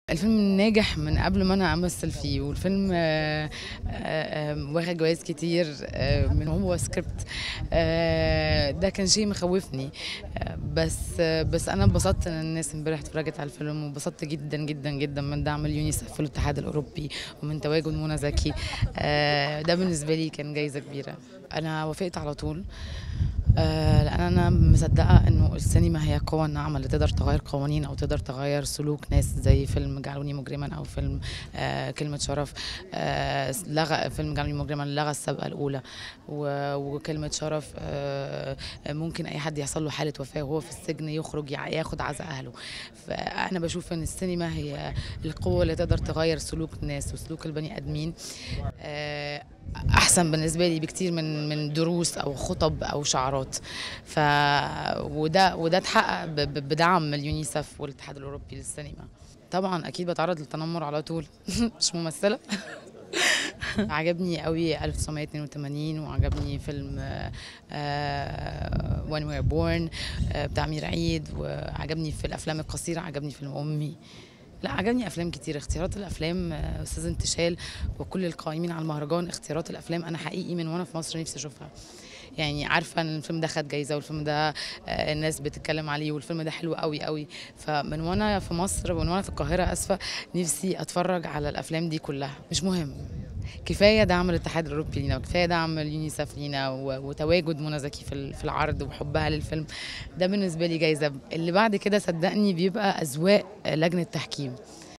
الفيلم ناجح من قبل ما انا امثل فيه والفيلم آه، آه، آه، واخد جوائز كتير آه، من هو سكريبت آه، ده كان شيء مخوفني آه، بس آه، بس انا اتبسطت ان الناس امبارح اتفرجت على الفيلم واتبسطت جدا جدا جدا من دعم اليونيسف والاتحاد الاوروبي ومن تواجد منى زكي آه، ده بالنسبه لي كان جايزه كبيره انا وافقت على طول آه، لان انا مصدقه انه السينما هي قوه الناعمه اللي تقدر تغير قوانين او تقدر تغير سلوك ناس زي فيلم جعلوني مجرما او فيلم آه، كلمه شرف آه، لغى فيلم جعلوني مجرما لغى السابقه الاولى و- وكلمه شرف آه، ممكن اي حد يحصل له حاله وفاه وهو في السجن يخرج يع- ياخد عزاء اهله فانا بشوف ان السينما هي القوه اللي تقدر تغير سلوك الناس وسلوك البني ادمين آه، احسن بالنسبه لي بكتير من من دروس او خطب او شعارات ف وده وده اتحقق ب- ب- بدعم اليونيسف والاتحاد الاوروبي للسينما طبعا اكيد بتعرض للتنمر على طول مش ممثله عجبني قوي 1982 وعجبني فيلم وان وير بورن بتاع امير عيد وعجبني في الافلام القصيره عجبني فيلم امي لا عجبني افلام كتير اختيارات الافلام آه، استاذ انتشال وكل القائمين على المهرجان اختيارات الافلام انا حقيقي من وانا في مصر نفسي اشوفها يعني عارفه ان الفيلم ده خد جايزه والفيلم ده آه، الناس بتتكلم عليه والفيلم ده حلو قوي قوي فمن وانا في مصر ومن وانا في القاهره اسفه نفسي اتفرج على الافلام دي كلها مش مهم كفايه دعم الاتحاد الاوروبي لينا وكفايه دعم اليونيسف لينا و- وتواجد منى زكي في ال- في العرض وحبها للفيلم ده بالنسبه لي جايزه اللي بعد كده صدقني بيبقى اذواق لجنه تحكيم